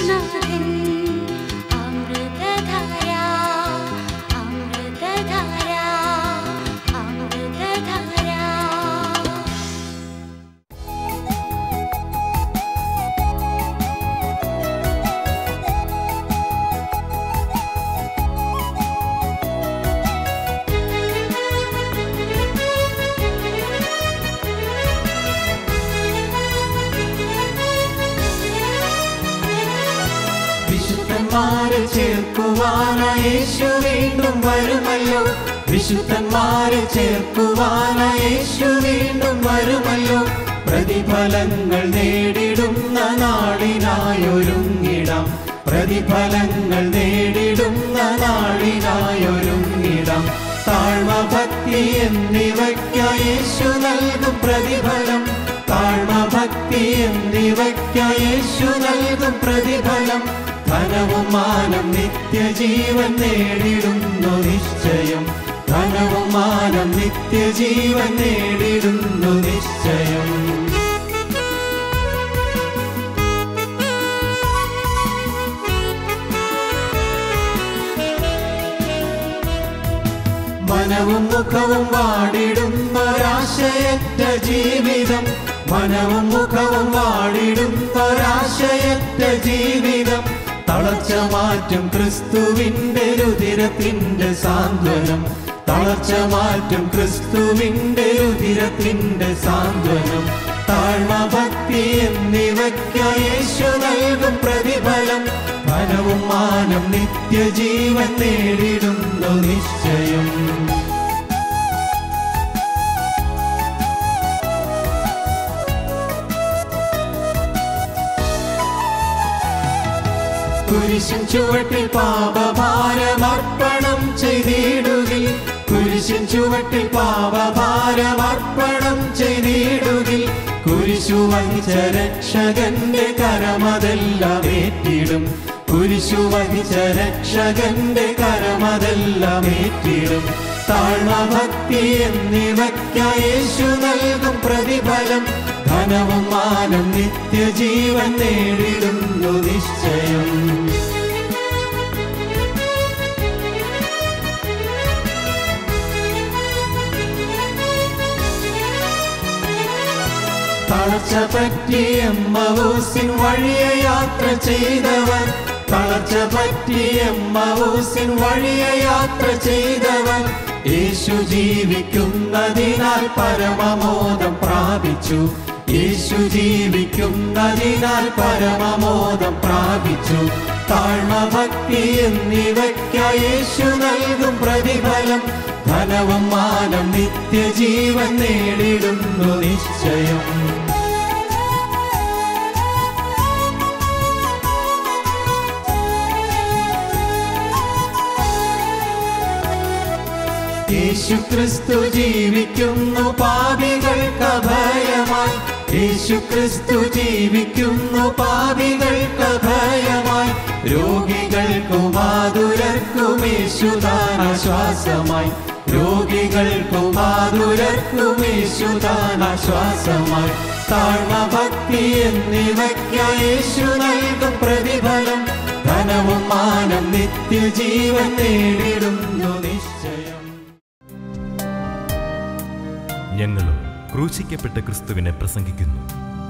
യേശുനാഥൻ അമൃതധാര അമൃതധാര അമൃതധാര വിശുദ്ധന്മാരെ ചേർക്കുവാനായി യേശു വീണ്ടും വരുമല്ലോ വിശുദ്ധന്മാരെ ചേർക്കുവാനായി യേശു വീണ്ടും വരുമല്ലോ പ്രതിഫലങ്ങൾ നേടിടുന്ന നാളിനായൊരുങ്ങിടാം പ്രതിഫലങ്ങൾ നേടിടുന്ന നാളിനായൊരുങ്ങിടാം താഴ്മ ഭക്തി എന്നിവയ്ക്കായി യേശു നൽകും പ്രതിഫലം താഴ്മ ഭക്തി എന്നിവയ്ക്കായി യേശു നൽകും പ്രതിഫലം ധനവും മാനം നിത്യജീവൻ നേടിടുന്നു നിശ്ചയം ധനവും മാനം നിത്യജീവൻ നേടിടുന്നു നിശ്ചയം മനവും മുഖവും വാടിടുന്നൊരാശയറ്റ ജീവിതം മനവും മുഖവും വാടിടുന്നൊരാശയറ്റ ജീവിതം തളർച്ച മാറ്റും ക്രിസ്തുവിന്റെ രുതിരത്തിന്റെ സാന്ത്വനം തളർച്ച മാറ്റും ക്രിസ്തുവിന്റെ രുതിരത്തിന്റെ സാന്ത്വനം താഴ്മ ഭക്തി എന്നിവയ്ക്കായി യേശു നൽകും പ്രതിഫലം ഫലവും മാനം നിത്യജീവൻ നേടിടുന്നു നിശ്ചയം കുരിശിൻ ചുവട്ടിൽ പാപഭാരമർപ്പണം ചെയ്തിടുകിൽ കുരിശിൻ ചുവട്ടിൽ പാപഭാരമർപ്പണം ചെയ്തിടുകിൽ കുരിശു വഹിച്ച രക്ഷകന്റെ കരമതെല്ലാം ഏറ്റിടും കുരിശു വഹിച്ച രക്ഷകന്റെ കരമതെല്ലാം ഏറ്റിടും താഴ്മ ഭക്തി എന്നിവയ്ക്കായി യേശു നൽകും പ്രതിഫലം ധനവും മാനം നിത്യജീവൻ നേടിടുന്നു നിശ്ചയം തളർച്ച പറ്റിയ മവൂസിൻ വഴിയെ യാത്ര ചെയ്തവൻ തളർച്ച പറ്റിയ മവൂസിൻ വഴിയെ യാത്ര ചെയ്തവൻ യേശു ജീവിക്കുന്നതിനാൽ പരമമോദം പ്രാപിച്ചു യേശു ജീവിക്കുന്നതിനാൽ പരമമോദം പ്രാപിച്ചു താഴ്മ ഭക്തി എന്നിവയ്ക്കായി യേശു നൽകും പ്രതിഫലം ധനവും മാനം നിത്യജീവൻ നേടിടുന്നു നിശ്ചയം യേശു ക്രിസ്തു ജീവിക്കുന്നു പാപികൾക്ക് അഭയമായി യേശു ക്രിസ്തു ജീവിക്കുന്നു പാപികൾക്ക് അഭയമായി രോഗികൾക്കും മാതുരർക്കും യേശുദാന ശ്വാസമായി രോഗികൾക്കും മാതുരർക്കും യേശുദാന ശ്വാസമായി താഴ്മ ഭക്തി എന്നിവയ്ക്കായി യേശു നൽകും പ്രതിഫലം ധനവും മാനം നിത്യജീവൻ നേടിടുന്നു നിശ്ചയം ഞങ്ങളും ക്രൂശിക്കപ്പെട്ട ക്രിസ്തുവിനെ പ്രസംഗിക്കുന്നു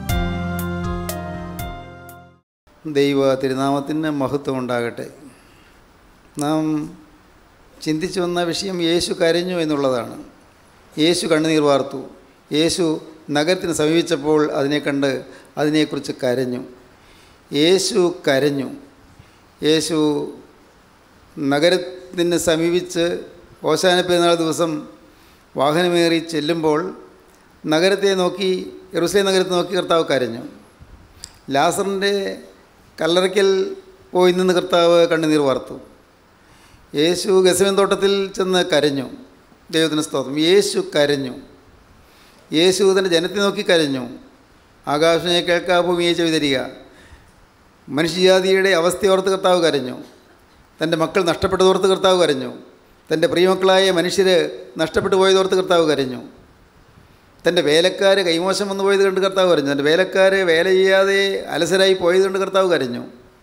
ദൈവ തിരുനാമത്തിന് മഹത്വം ഉണ്ടാകട്ടെ നാം ചിന്തിച്ചു വന്ന വിഷയം യേശു കരഞ്ഞു എന്നുള്ളതാണ് യേശു കണ്ണുനീർ വാർത്തു യേശു നഗരത്തിന് സമീപിച്ചപ്പോൾ അതിനെ കണ്ട് അതിനെക്കുറിച്ച് കരഞ്ഞു യേശു കരഞ്ഞു യേശു നഗരത്തിന് സമീപിച്ച് ഓശാന പെരുന്നാൾ ദിവസം വാഹനമേറി ചെല്ലുമ്പോൾ നഗരത്തെ നോക്കി യെറുസലേം നഗരത്തെ നോക്കി കർത്താവ് കരഞ്ഞു ലാസറിൻ്റെ കല്ലറയ്ക്കൽ പോയി നിന്ന് കർത്താവ് കണ്ണുനീർ വാർത്തു യേശു ഗസവൻ തോട്ടത്തിൽ ചെന്ന് കരഞ്ഞു ദൈവത്തിന് സ്തോത്രം യേശു കരഞ്ഞു യേശു തൻ്റെ ജനത്തെ നോക്കി കരഞ്ഞു ആകാശനെ കേൾക്കാ ഭൂമിയെ ചെവിതരിക മനുഷ്യജാതിയുടെ അവസ്ഥയോർത്ത് കർത്താവ് കരഞ്ഞു തൻ്റെ മക്കൾ നഷ്ടപ്പെട്ടതോർത്ത് കർത്താവ് കരഞ്ഞു തൻ്റെ പ്രിയമക്കളായ മനുഷ്യർ നഷ്ടപ്പെട്ടു പോയതോർത്ത് കർത്താവ് കരഞ്ഞു തൻ്റെ വേലക്കാർ കൈമോശം വന്നു പോയത് കണ്ട് കർത്താവ് കരഞ്ഞു തൻ്റെ വേലക്കാർ വേല ചെയ്യാതെ അലസരായി പോയത് കണ്ട് കർത്താവ് കരഞ്ഞു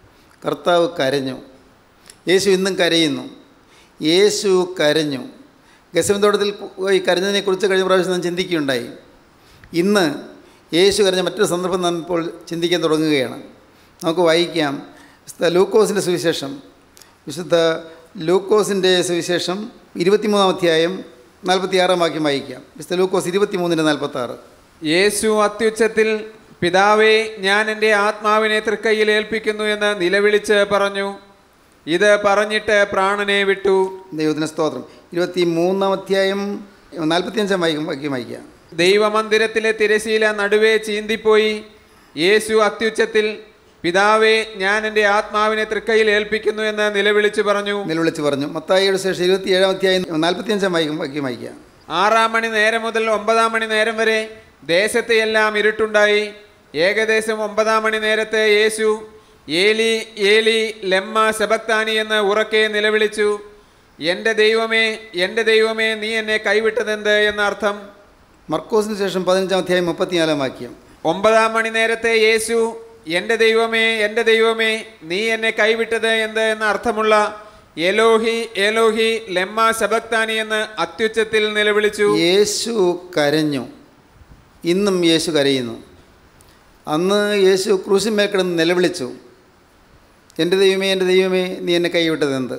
കർത്താവ് കരഞ്ഞു യേശു ഇന്നും കരയുന്നു യേശു കരഞ്ഞു ഗസമത്തോട്ടത്തിൽ പോയി കരഞ്ഞതിനെക്കുറിച്ച് കഴിഞ്ഞ പ്രാവശ്യം നാം ചിന്തിക്കുകയുണ്ടായി ഇന്ന് യേശു കരഞ്ഞ മറ്റൊരു സന്ദർഭം നാം ഇപ്പോൾ ചിന്തിക്കാൻ തുടങ്ങുകയാണ് നമുക്ക് വായിക്കാം വിശുദ്ധ ലൂക്കോസിൻ്റെ സുവിശേഷം വിശുദ്ധ ലൂക്കോസിൻ്റെ സുവിശേഷം ഇരുപത്തിമൂന്നാം അധ്യായം നാൽപ്പത്തിയാറാം വാക്യം വായിക്കാം വിശുദ്ധ ലൂക്കോസ് ഇരുപത്തിമൂന്നിൻ്റെ നാൽപ്പത്താറ് യേശു അത്യുച്ചത്തിൽ പിതാവേ ഞാൻ എൻ്റെ ആത്മാവിനെ തൃക്കൈയിൽ ഏൽപ്പിക്കുന്നു എന്ന് നിലവിളിച്ച് പറഞ്ഞു ഇത് പറഞ്ഞിട്ട് പ്രാണനെ വിട്ടു ദൈവത്തിന് സ്തോത്രം ഇരുപത്തി മൂന്നാം അധ്യായം നാൽപ്പത്തിയഞ്ചാം വായിക്കും വാക്യം വായിക്കാം ദൈവമന്ദിരത്തിലെ തിരശീല നടുവേ ചീന്തിപ്പോയി യേശു അത്യുച്ചത്തിൽ പിതാവേ ഞാൻ എൻ്റെ ആത്മാവിനെ തൃക്കൈയിൽ ഏൽപ്പിക്കുന്നു എന്ന് നിലവിളിച്ചു പറഞ്ഞു നിലവിളിച്ച് പറഞ്ഞു മത്തായിയുടെ ശേഷം ഇരുപത്തിയേഴാം അധ്യായം നാൽപ്പത്തിയഞ്ചാം വായിക്കും വാക്യം വായിക്കാം ആറാം മണി നേരം മുതൽ ഒമ്പതാം മണി നേരം വരെ ദേശത്തെയെല്ലാം ഇരുട്ടുണ്ടായി ഏകദേശം ഒമ്പതാം മണി നേരത്തെ യേശു ഏലി ഏലി ലെമ്മ ശബക്താനി എന്ന് ഉറക്കെ നിലവിളിച്ചു എൻ്റെ ദൈവമേ എൻ്റെ ദൈവമേ നീ എന്നെ കൈവിട്ടതെന്ത് എന്നർത്ഥം മർക്കോസിന് ശേഷം പതിനഞ്ചാം അധ്യായം മുപ്പത്തിനാലാം വാക്യം ഒമ്പതാം മണി നേരത്തെ യേശു എൻ്റെ ദൈവമേ എൻ്റെ ദൈവമേ നീ എന്നെ കൈവിട്ടത് എന്ത് എന്ന അർത്ഥമുള്ള എലോഹി എലോഹി ലെമ്മ ശബക്താനി എന്ന് അത്യുച്ചത്തിൽ നിലവിളിച്ചു യേശു കരഞ്ഞു ഇന്നും യേശു കരയുന്നു അന്ന് യേശു ക്രൂശിന്മേൽ കിടന്ന് നിലവിളിച്ചു എൻ്റെ ദൈവമേ എൻ്റെ ദൈവമേ നീ എന്നെ കൈവിട്ടതെന്ത്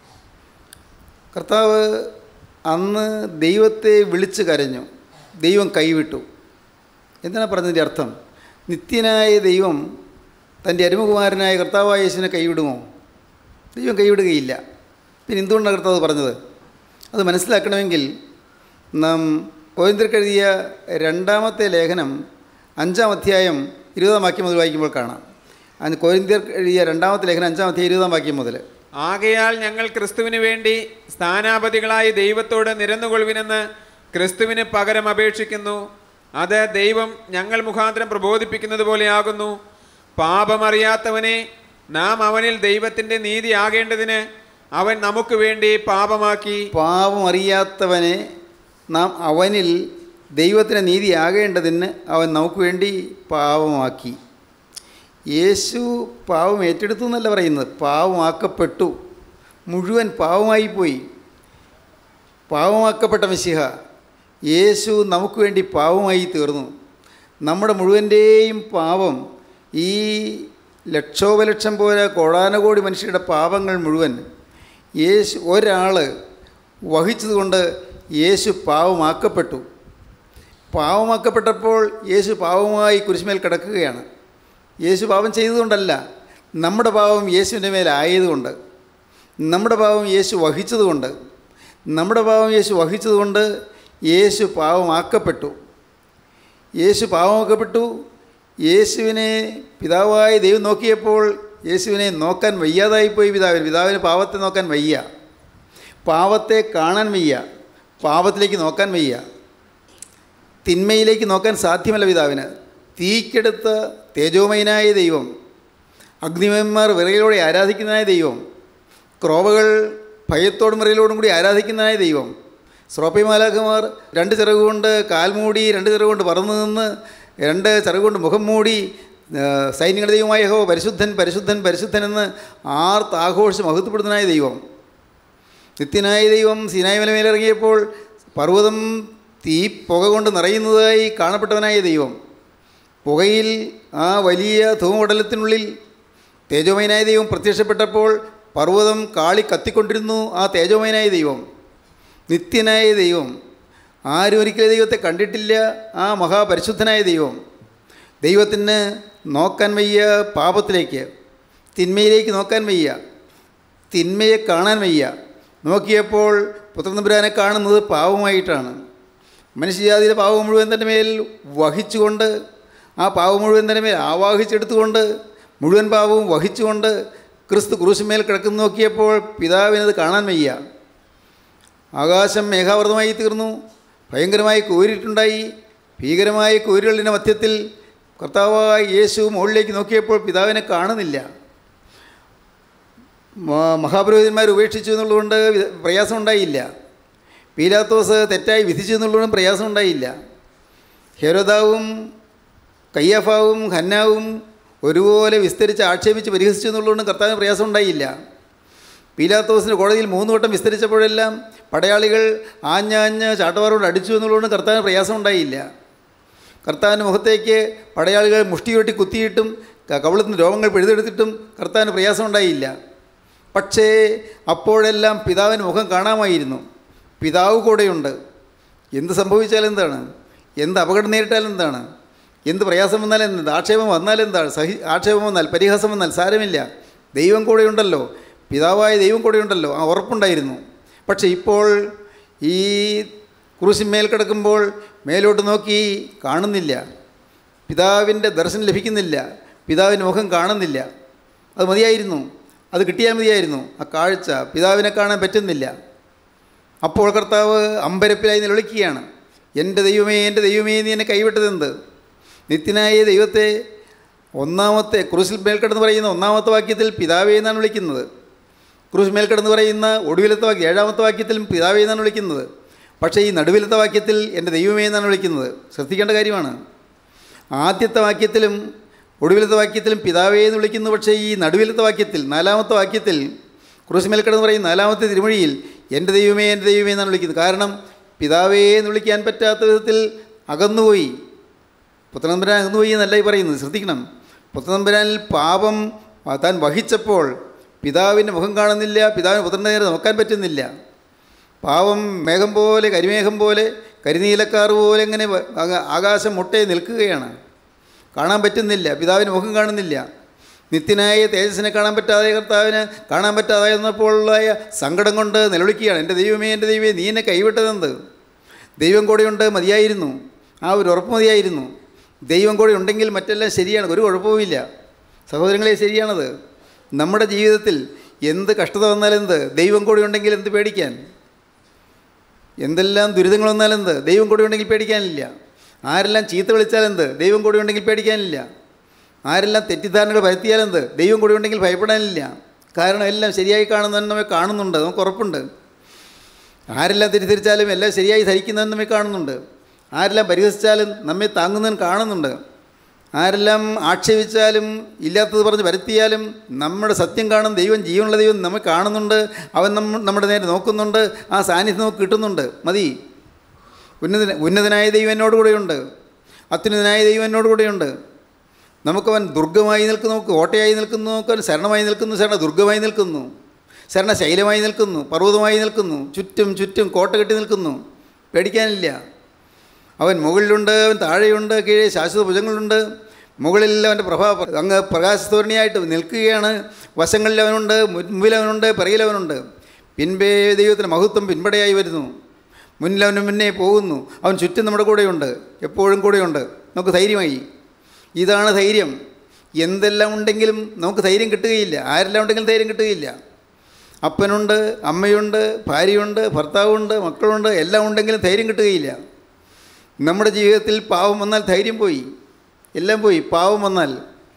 കർത്താവ് അന്ന് ദൈവത്തെ വിളിച്ച് കരഞ്ഞു ദൈവം കൈവിട്ടു എന്താണ് പറഞ്ഞതിൻ്റെ അർത്ഥം നിത്യനായ ദൈവം തൻ്റെ അരുമകുമാരനായ കർത്താവായ യേശുവിനെ കൈവിടുമോ ദൈവം കൈവിടുകയില്ല പിന്നെ എന്തുകൊണ്ടാണ് കർത്താവ് പറഞ്ഞത് അത് മനസ്സിലാക്കണമെങ്കിൽ നാം കോയന്ത്രക്കെഴുതിയ രണ്ടാമത്തെ ലേഖനം അഞ്ചാം അധ്യായം ഇരുപതാം വാക്യം മുതൽ വായിക്കുമ്പോൾ കാണാം അന്ന് കോരിന്ത്യർ എഴുതിയ രണ്ടാമത്തെ ലേഖനം അഞ്ചാം അധ്യായം ഇരുപതാം വാക്യം മുതൽ ആകയാൽ ഞങ്ങൾ ക്രിസ്തുവിന് വേണ്ടി സ്ഥാനാപതികളായി ദൈവത്തോട് നിരന്നുകൊള്ളുവിനെന്ന് ക്രിസ്തുവിന് പകരം അപേക്ഷിക്കുന്നു അത് ദൈവം ഞങ്ങൾ മുഖാന്തരം പ്രബോധിപ്പിക്കുന്നത് പോലെയാകുന്നു പാപമറിയാത്തവനെ നാം അവനിൽ ദൈവത്തിൻ്റെ നീതി ആകേണ്ടതിന് അവൻ നമുക്ക് വേണ്ടി പാപമാക്കി പാവം അറിയാത്തവനെ നാം അവനിൽ ദൈവത്തിന് നീതിയാകേണ്ടതിന് അവൻ നമുക്ക് വേണ്ടി പാവമാക്കി യേശു പാവം ഏറ്റെടുത്തു എന്നല്ല പറയുന്നത് പാവമാക്കപ്പെട്ടു മുഴുവൻ പാവമായിപ്പോയി പാവമാക്കപ്പെട്ട മിശിഹ യേശു നമുക്ക് വേണ്ടി പാവമായി തീർന്നു നമ്മുടെ മുഴുവൻ്റെയും പാപം ഈ ലക്ഷോപലക്ഷം പോലെ കോടാനകോടി മനുഷ്യരുടെ പാപങ്ങൾ മുഴുവൻ യേശു ഒരാൾ വഹിച്ചതുകൊണ്ട് യേശു പാവമാക്കപ്പെട്ടു പാവമാക്കപ്പെട്ടപ്പോൾ യേശു പാവമായി കുരിശുമേൽ കിടക്കുകയാണ് യേശു പാപം ചെയ്തതുകൊണ്ടല്ല നമ്മുടെ പാവം യേശുവിൻ്റെ മേലായതുകൊണ്ട് നമ്മുടെ പാവം യേശു വഹിച്ചതുകൊണ്ട് നമ്മുടെ പാവം യേശു വഹിച്ചതുകൊണ്ട് യേശു പാവമാക്കപ്പെട്ടു യേശു പാവമാക്കപ്പെട്ടു യേശുവിനെ പിതാവായ ദൈവം നോക്കിയപ്പോൾ യേശുവിനെ നോക്കാൻ വയ്യാതായിപ്പോയി പിതാവിന് പിതാവിന് പാവത്തെ നോക്കാൻ വയ്യ പാവത്തെ കാണാൻ വയ്യ പാപത്തിലേക്ക് നോക്കാൻ വയ്യ തിന്മയിലേക്ക് നോക്കാൻ സാധ്യമല്ല പിതാവിന് തീക്കെടുത്ത തേജോമയനായ ദൈവം അഗ്നിമന്മാർ വിറയിലൂടെ ആരാധിക്കുന്നതായ ദൈവം ക്രോവകൾ ഭയത്തോടും വിറയിലോടും കൂടി ആരാധിക്കുന്നതായ ദൈവം സ്രോപ്പിമാലാഖമാർ രണ്ട് ചിറകുകൊണ്ട് കാൽ മൂടി രണ്ട് ചിറകുകൊണ്ട് പറന്നു നിന്ന് രണ്ട് ചിറകുകൊണ്ട് മുഖം മൂടി ആ, സൈന്യങ്ങളുടെ ദൈവമായ ഹോ പരിശുദ്ധൻ പരിശുദ്ധൻ പരിശുദ്ധൻ എന്ന് ആർത്ത് ആഘോഷിച്ച് മഹത്വപ്പെടുന്നതായ ദൈവം നിത്യനായ ദൈവം സിനായ് മലമേലിറങ്ങിയപ്പോൾ പർവ്വതം തീ പുക കൊണ്ട് നിറയുന്നതായി കാണപ്പെട്ടവനായ ദൈവം പുകയിൽ ആ വലിയ ധൂമപടലത്തിനുള്ളിൽ തേജോമയനായ ദൈവം പ്രത്യക്ഷപ്പെട്ടപ്പോൾ പർവ്വതം കാളി കത്തിക്കൊണ്ടിരുന്നു ആ തേജോമയനായ ദൈവം നിത്യനായ ദൈവം ആരും ഒരിക്കലും ദൈവത്തെ കണ്ടിട്ടില്ല ആ മഹാപരിശുദ്ധനായ ദൈവം ദൈവത്തിന് നോക്കാൻ വയ്യ പാപത്തിലേക്ക് തിന്മയിലേക്ക് നോക്കാൻ വയ്യ തിന്മയെ കാണാൻ വയ്യ നോക്കിയപ്പോൾ പുത്രനമ്പുരാനെ കാണുന്നത് പാവമായിട്ടാണ് മനുഷ്യജാതിയുടെ പാവം മുഴുവൻ തൻ്റെ മേൽ വഹിച്ചുകൊണ്ട് ആ പാവം മുഴുവൻ തൻ്റെ മേൽ ആവാഹിച്ചെടുത്തുകൊണ്ട് മുഴുവൻ പാവവും വഹിച്ചുകൊണ്ട് ക്രിസ്തു ക്രൂശുമേൽ കിടക്കുന്നു നോക്കിയപ്പോൾ പിതാവിനത് കാണാൻ വയ്യ ആകാശം മേഘാവൃതമായി തീർന്നു ഭയങ്കരമായി കോരിട്ടുണ്ടായി ഭീകരമായ കോരുകളുടെ മധ്യത്തിൽ കർത്താവായ യേശു മുകളിലേക്ക് നോക്കിയപ്പോൾ പിതാവിനെ കാണുന്നില്ല മ- മഹാപുരോഹിതന്മാർ ഉപേക്ഷിച്ചു എന്നുള്ളതുകൊണ്ട് വി- പ്രയാസമുണ്ടായില്ല പീലാത്തോസ് തെറ്റായി വിധിച്ചു എന്നുള്ളതുകൊണ്ട് പ്രയാസമുണ്ടായില്ല ഹെരോദാവും കയ്യഫാവും ഹന്നാവും ഒരുപോലെ വിസ്തരിച്ച് ആക്ഷേപിച്ച് പരിഹസിച്ചു എന്നുള്ളതുകൊണ്ട് കർത്താവിന് പ്രയാസം ഉണ്ടായില്ല പീലാത്തോസിൻ്റെ കോടതിയിൽ മൂന്ന് വട്ടം വിസ്തരിച്ചപ്പോഴെല്ലാം പടയാളികൾ ആഞ്ഞാഞ്ഞ് ചാട്ടവാറോട് അടിച്ചു എന്നുള്ളതുകൊണ്ട് കർത്താവിന് പ്രയാസം ഉണ്ടായില്ല കർത്താവിൻ്റെ മുഖത്തേക്ക് പടയാളികൾ മുഷ്ടി വെട്ടി കുത്തിയിട്ടും ക- കവിളത്തിന് രോഗങ്ങൾ പിഴുതെടുത്തിട്ടും കർത്താവിന് പ്രയാസം ഉണ്ടായില്ല പക്ഷേ അപ്പോഴെല്ലാം പിതാവിന് മുഖം കാണാമായിരുന്നു പിതാവ് കൂടെയുണ്ട് എന്ത് സംഭവിച്ചാലും എന്താണ് എന്ത് അപകടം നേരിട്ടാലും എന്താണ് എന്ത് പ്രയാസം വന്നാലും എന്ത് ആക്ഷേപം വന്നാലും എന്താണ് സഹി ആക്ഷേപം വന്നാൽ പരിഹാസം വന്നാൽ സാരമില്ല ദൈവം കൂടെയുണ്ടല്ലോ പിതാവായ ദൈവം കൂടെയുണ്ടല്ലോ ആ ഉറപ്പുണ്ടായിരുന്നു പക്ഷേ ഇപ്പോൾ ഈ ക്രൂശിന്മേൽ കിടക്കുമ്പോൾ മേലോട്ട് നോക്കി കാണുന്നില്ല പിതാവിൻ്റെ ദർശനം ലഭിക്കുന്നില്ല പിതാവിൻ്റെ മുഖം കാണുന്നില്ല അത് മതിയായിരുന്നു അത് കിട്ടിയാൽ മതിയായിരുന്നു ആ കാഴ്ച പിതാവിനെ കാണാൻ പറ്റുന്നില്ല അപ്പോൾ കർത്താവ് അമ്പരപ്പിലായി നിലവിളിക്കുകയാണ് എൻ്റെ ദൈവമേ എൻ്റെ ദൈവമേ നീ എന്നെ കൈവിട്ടതെന്ത് നിത്യനായ ദൈവത്തെ ഒന്നാമത്തെ ക്രൂശിൽ മേൽക്കിടന്ന് പറയുന്ന ഒന്നാമത്തെ വാക്യത്തിൽ പിതാവേ എന്നാണ് വിളിക്കുന്നത് ക്രൂശ് മേൽക്കിടന്ന് പറയുന്ന ഒടുവിലത്തെ വാക്യം ഏഴാമത്തെ വാക്യത്തിലും പിതാവേ എന്നാണ് വിളിക്കുന്നത് പക്ഷേ ഈ നടുവിലത്തെ വാക്യത്തിൽ എൻ്റെ ദൈവമേ എന്നാണ് വിളിക്കുന്നത് ശ്രദ്ധിക്കേണ്ട കാര്യമാണ് ആദ്യത്തെ വാക്യത്തിലും ഒടുവിലത്തെ വാക്യത്തിലും പിതാവേ എന്ന് വിളിക്കുന്നു പക്ഷേ ഈ നടുവിലത്തെ വാക്യത്തിൽ നാലാമത്തെ വാക്യത്തിൽ ക്രൂശ് കിടന്ന് പറയും നാലാമത്തെ തിരുമൊഴിയിൽ എൻ്റെ ദൈവമേ എൻ്റെ ദൈവമേ എന്നാണ് വിളിക്കുന്നത് കാരണം പിതാവേ എന്ന് വിളിക്കാൻ പറ്റാത്ത വിധത്തിൽ അകന്നുപോയി പുത്രനമ്പരാൻ അകന്നുപോയി എന്നല്ല ഈ പറയുന്നത് ശ്രദ്ധിക്കണം പുത്രനമ്പരാനിൽ പാപം താൻ വഹിച്ചപ്പോൾ പിതാവിൻ്റെ മുഖം കാണുന്നില്ല പിതാവിന് പുത്രൻ്റെ നേരെ നോക്കാൻ പറ്റുന്നില്ല പാവം മേഘം പോലെ കരിമേഘം പോലെ കരിനീലക്കാർ പോലെ ഇങ്ങനെ വ- ആകാ- ആകാശം മുട്ടയെ നിൽക്കുകയാണ് കാണാൻ പറ്റുന്നില്ല പിതാവിന് മുഖം കാണുന്നില്ല നിത്യനായ തേജസ്സിനെ കാണാൻ പറ്റാതെ കർത്താവിന് കാണാൻ പറ്റാതെ എന്നപ്പോഴുള്ളതായ സങ്കടം കൊണ്ട് നിലവിളിക്കുകയാണ് എൻ്റെ ദൈവമേ എൻ്റെ ദൈവമേ നീ എന്നെ കൈവിട്ടതെന്ത് ദൈവം കൂടെയുണ്ട് മതിയായിരുന്നു ആ ഒരു ഉറപ്പ് മതിയായിരുന്നു ദൈവം കൂടെ ഉണ്ടെങ്കിൽ മറ്റെല്ലാം ശരിയാണ് ഒരു കുഴപ്പവുമില്ല സഹോദരങ്ങളെ ശരിയാണത് നമ്മുടെ ജീവിതത്തിൽ എന്ത് കഷ്ടത വന്നാലെന്ത് ദൈവം കൂടെ ഉണ്ടെങ്കിൽ എന്ത് പേടിക്കാൻ എന്തെല്ലാം ദുരിതങ്ങൾ വന്നാലെന്ത് ദൈവം കൂടെ ഉണ്ടെങ്കിൽ പേടിക്കാനില്ല ആരെല്ലാം ചീത്ത വിളിച്ചാലെന്ത് ദൈവം കൂടെ ഉണ്ടെങ്കിൽ പേടിക്കാനില്ല ആരെല്ലാം തെറ്റിദ്ധാരണകൾ വരുത്തിയാലെന്ത് ദൈവം കൂടെ ഉണ്ടെങ്കിൽ ഭയപ്പെടാനില്ല കാരണം എല്ലാം ശരിയായി കാണുന്നവൻ നമ്മെ കാണുന്നുണ്ട് നമുക്ക് ഉറപ്പുണ്ട് ആരെല്ലാം തെറ്റിദ്ധരിച്ചാലും എല്ലാം ശരിയായി ധരിക്കുന്നവൻ നമ്മെ കാണുന്നുണ്ട് ആരെല്ലാം പരിഹസിച്ചാലും നമ്മെ താങ്ങുന്നവൻ കാണുന്നുണ്ട് ആരെല്ലാം ആക്ഷേപിച്ചാലും ഇല്ലാത്തത് പറഞ്ഞ് വരുത്തിയാലും നമ്മുടെ സത്യം കാണും ദൈവം ജീവനുള്ള ദൈവം നമ്മെ കാണുന്നുണ്ട് അവൻ നമ്മ നമ്മുടെ നേരെ നോക്കുന്നുണ്ട് ആ സാന്നിധ്യം നമുക്ക് കിട്ടുന്നുണ്ട് മതി ഉന്നത ഉന്നതനായ ദൈവം എന്നോട് കൂടെയുണ്ട് അത്യുന്നതനായ ദൈവം എന്നോട് കൂടെയുണ്ട് നമുക്കവൻ ദുർഗമായി നിൽക്കുന്നു നമുക്ക് കോട്ടയായി നിൽക്കുന്നു നമുക്കവൻ ശരണമായി നിൽക്കുന്നു ശരണ ദുർഗമായി നിൽക്കുന്നു ശരണ ശൈലമായി നിൽക്കുന്നു പർവ്വതമായി നിൽക്കുന്നു ചുറ്റും ചുറ്റും കോട്ട കെട്ടി നിൽക്കുന്നു പേടിക്കാനില്ല അവൻ മുകളിലുണ്ട് അവൻ താഴെയുണ്ട് കീഴെ ശാശ്വത ഭുജങ്ങളുണ്ട് മുകളിൽ അവൻ്റെ പ്രഭാ അങ്ങ് പ്രകാശത്തോരണിയായിട്ട് നിൽക്കുകയാണ് വശങ്ങളിൽ അവനുണ്ട് മുൻപിൽ അവനുണ്ട് പിറകിൽ അവനുണ്ട് പിൻപേ ദൈവത്തിൻ്റെ മഹത്വം പിൻപടയായി വരുന്നു മുന്നിൽ അവന് മുന്നേ പോകുന്നു അവൻ ചുറ്റും നമ്മുടെ കൂടെയുണ്ട് എപ്പോഴും കൂടെയുണ്ട് നമുക്ക് ധൈര്യമായി ഇതാണ് ധൈര്യം എന്തെല്ലാം ഉണ്ടെങ്കിലും നമുക്ക് ധൈര്യം കിട്ടുകയില്ല ആരെല്ലാം ഉണ്ടെങ്കിലും ധൈര്യം കിട്ടുകയില്ല അപ്പനുണ്ട് അമ്മയുണ്ട് ഭാര്യയുണ്ട് ഭർത്താവുണ്ട് മക്കളുണ്ട് എല്ലാം ഉണ്ടെങ്കിലും ധൈര്യം കിട്ടുകയില്ല നമ്മുടെ ജീവിതത്തിൽ പാവം വന്നാൽ ധൈര്യം പോയി എല്ലാം പോയി പാവം വന്നാൽ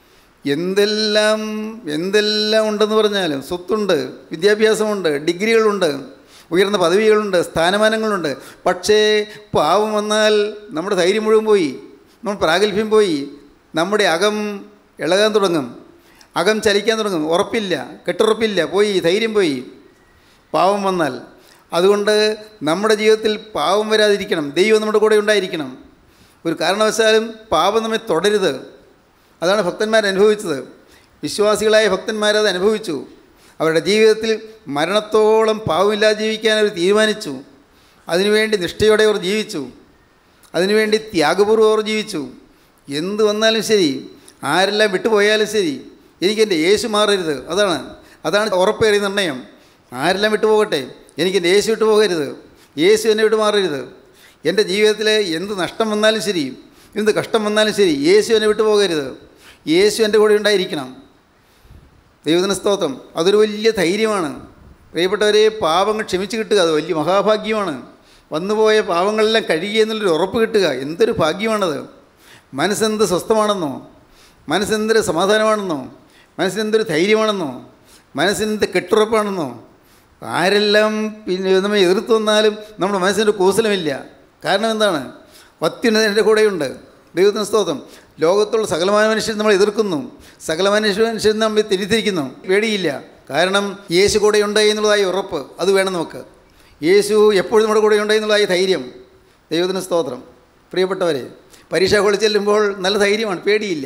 എന്തെല്ലാം എന്തെല്ലാം ഉണ്ടെന്ന് പറഞ്ഞാലും സ്വത്തുണ്ട് വിദ്യാഭ്യാസമുണ്ട് ഡിഗ്രികളുണ്ട് ഉയർന്ന പദവികളുണ്ട് സ്ഥാനമാനങ്ങളുണ്ട് പക്ഷേ പാവം വന്നാൽ നമ്മുടെ ധൈര്യം മുഴുവൻ പോയി നമ്മുടെ പ്രാഗൽഭ്യം പോയി നമ്മുടെ അകം ഇളകാൻ തുടങ്ങും അകം ചലിക്കാൻ തുടങ്ങും ഉറപ്പില്ല കെട്ടുറപ്പില്ല പോയി ധൈര്യം പോയി പാവം വന്നാൽ അതുകൊണ്ട് നമ്മുടെ ജീവിതത്തിൽ പാവം വരാതിരിക്കണം ദൈവം നമ്മുടെ കൂടെ ഉണ്ടായിരിക്കണം ഒരു കാരണവശാലും പാപം നമ്മെ തുടരുത് അതാണ് ഭക്തന്മാർ അനുഭവിച്ചത് വിശ്വാസികളായ ഭക്തന്മാരത് അനുഭവിച്ചു അവരുടെ ജീവിതത്തിൽ മരണത്തോളം പാവമില്ലാതെ ജീവിക്കാൻ അവർ തീരുമാനിച്ചു അതിനുവേണ്ടി നിഷ്ഠയോടെ അവർ ജീവിച്ചു അതിനുവേണ്ടി ത്യാഗപൂർവ്വം അവർ ജീവിച്ചു എന്ത് വന്നാലും ശരി ആരെല്ലാം വിട്ടുപോയാലും ശരി എനിക്കെൻ്റെ യേശു മാറരുത് അതാണ് അതാണ് ഉറപ്പേറിയ നിർണയം ആരെല്ലാം വിട്ടുപോകട്ടെ എനിക്കെൻ്റെ യേശു വിട്ടു പോകരുത് യേശു എന്നെ വിട്ടു മാറരുത് എൻ്റെ ജീവിതത്തിൽ എന്ത് നഷ്ടം വന്നാലും ശരി എന്ത് കഷ്ടം വന്നാലും ശരി യേശു എന്നെ വിട്ടു പോകരുത് യേശു എൻ്റെ കൂടെ ഉണ്ടായിരിക്കണം ദൈവത്തിന് സ്തോത്രം അതൊരു വലിയ ധൈര്യമാണ് പ്രിയപ്പെട്ടവരെ പാപങ്ങൾ ക്ഷമിച്ച് കിട്ടുക അത് വലിയ മഹാഭാഗ്യമാണ് വന്നുപോയ പാവങ്ങളെല്ലാം കഴുകി എന്നുള്ളൊരു ഉറപ്പ് കിട്ടുക എന്തൊരു ഭാഗ്യമാണത് മനസ്സെന്ത് സ്വസ്ഥമാണെന്നോ മനസ്സെന്തൊരു സമാധാനമാണെന്നോ മനസ്സിനെന്തൊരു ധൈര്യമാണെന്നോ മനസ്സിനെന്ത് കെട്ടുറപ്പാണെന്നോ ആരെല്ലാം പിന്നെ നമ്മെ എതിർത്ത് വന്നാലും നമ്മുടെ മനസ്സിൻ്റെ കൂസലമില്ല കാരണം എന്താണ് അത്യുന്നതൻ എൻ്റെ കൂടെയുണ്ട് ദൈവത്തിന് സ്തോത്രം ലോകത്തുള്ള സകലമായ മനുഷ്യർ നമ്മൾ എതിർക്കുന്നു സകല മനുഷ്യ മനുഷ്യർ നമ്മൾ തിരിത്തിരിക്കുന്നു പേടിയില്ല കാരണം യേശു കൂടെ ഉണ്ട് എന്നുള്ളതായി ഉറപ്പ് അത് വേണം നമുക്ക് യേശു എപ്പോഴും നമ്മുടെ കൂടെ ഉണ്ട് എന്നുള്ളതായി ധൈര്യം ദൈവത്തിന് സ്തോത്രം പ്രിയപ്പെട്ടവരെ പരീക്ഷ ഹോളിൽ ചെല്ലുമ്പോൾ നല്ല ധൈര്യമാണ് പേടിയില്ല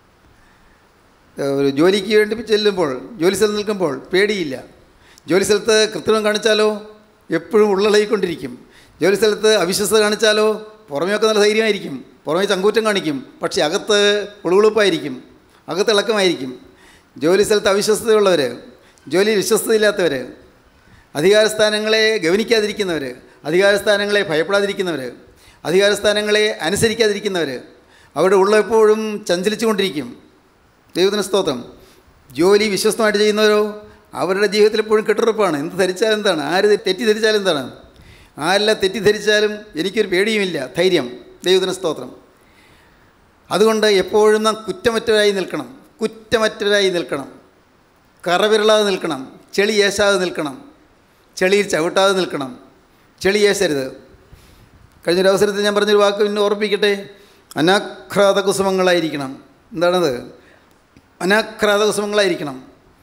ഏഹ് ഒരു ജോലിക്ക് വേണ്ടി ചെല്ലുമ്പോൾ ജോലി സ്ഥലത്ത് നിൽക്കുമ്പോൾ പേടിയില്ല ജോലി സ്ഥലത്ത് കൃത്രിമം കാണിച്ചാലോ എപ്പോഴും ഉള്ളളയിക്കൊണ്ടിരിക്കും ജോലി സ്ഥലത്ത് അവിശ്വസത കാണിച്ചാലോ പുറമേയൊക്കെ നല്ല ധൈര്യമായിരിക്കും പുറമേ ചങ്കൂറ്റം കാണിക്കും പക്ഷേ അകത്ത് ഉളുകുളുപ്പായിരിക്കും അകത്ത് ഇളക്കമായിരിക്കും ജോലി സ്ഥലത്ത് അവിശ്വസ്തയുള്ളവർ ജോലിയിൽ വിശ്വസ്തയില്ലാത്തവർ അധികാരസ്ഥാനങ്ങളെ ഗവനിക്കാതിരിക്കുന്നവർ അധികാരസ്ഥാനങ്ങളെ ഭയപ്പെടാതിരിക്കുന്നവർ അധികാരസ്ഥാനങ്ങളെ അനുസരിക്കാതിരിക്കുന്നവർ അവരുടെ ഉള്ള എപ്പോഴും ചഞ്ചലിച്ചു കൊണ്ടിരിക്കും ദൈവത്തിന് സ്തോത്രം ജോലി വിശ്വസ്തമായിട്ട് ചെയ്യുന്നവരോ അവരുടെ ജീവിതത്തിൽ എപ്പോഴും കെട്ടുറപ്പാണ് എന്ത് ധരിച്ചാലും എന്താണ് ആര് തെറ്റിദ്ധരിച്ചാലും എന്താണ് ആരെല്ലാം തെറ്റിദ്ധരിച്ചാലും എനിക്കൊരു പേടിയുമില്ല ധൈര്യം ദൈവത്തിന് സ്തോത്രം അതുകൊണ്ട് എപ്പോഴും നാം കുറ്റമറ്റവരായി നിൽക്കണം കുറ്റമറ്റവരായി നിൽക്കണം കറവിരളാതെ നിൽക്കണം ചെളി ഏശാതെ നിൽക്കണം ചെളിയിൽ ചവിട്ടാതെ നിൽക്കണം ചെളി ഏശരുത് കഴിഞ്ഞൊരു അവസരത്തിൽ ഞാൻ പറഞ്ഞൊരു വാക്ക് പിന്നെ ഓർപ്പിക്കട്ടെ അനാഘ്രാത കുസുമങ്ങളായിരിക്കണം എന്താണത് അനാഘ്രാത കുസുമങ്ങളായിരിക്കണം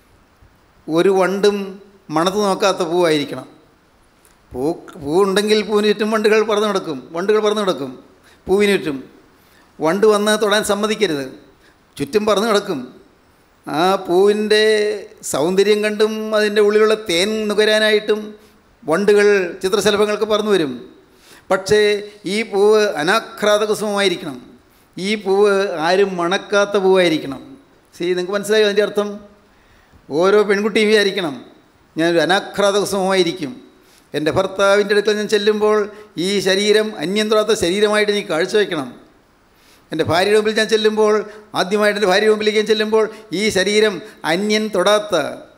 ഒരു വണ്ടും മണത്ത് നോക്കാത്ത പൂവായിരിക്കണം പൂ പൂവുണ്ടെങ്കിൽ പൂവിന് ചുറ്റും വണ്ടുകൾ പറന്നു നടക്കും വണ്ടുകൾ പറന്നു നടക്കും പൂവിന് ചുറ്റും വണ്ട് വന്ന് തൊടാൻ സമ്മതിക്കരുത് ചുറ്റും പറന്നു നടക്കും ആ പൂവിൻ്റെ സൗന്ദര്യം കണ്ടും അതിൻ്റെ ഉള്ളിലുള്ള തേൻ നുകരാനായിട്ടും വണ്ടുകൾ ചിത്രശലഭങ്ങൾക്ക് പറന്നു വരും പക്ഷേ ഈ പൂവ് അനാഘ്രാത കുസുമമായിരിക്കണം ഈ പൂവ് ആരും മണക്കാത്ത പൂവായിരിക്കണം സി നിങ്ങൾക്ക് മനസ്സിലായോ അതിൻ്റെ അർത്ഥം ഓരോ പെൺകുട്ടിയും വിചാരിക്കണം ഞാനൊരു അനാഘ്രാത കുസുമമായിരിക്കും എൻ്റെ ഭർത്താവിൻ്റെ അടുക്കൽ ഞാൻ ചെല്ലുമ്പോൾ ഈ ശരീരം അന്യം തൊടാത്ത ശരീരമായിട്ട് നീ കാഴ്ചവെക്കണം എൻ്റെ ഭാര്യയുടെ മുമ്പിൽ ഞാൻ ചെല്ലുമ്പോൾ ആദ്യമായിട്ട് എൻ്റെ ഭാര്യയുടെ മുമ്പിലേക്ക് ഞാൻ ചെല്ലുമ്പോൾ ഈ ശരീരം അന്യൻ തൊടാത്ത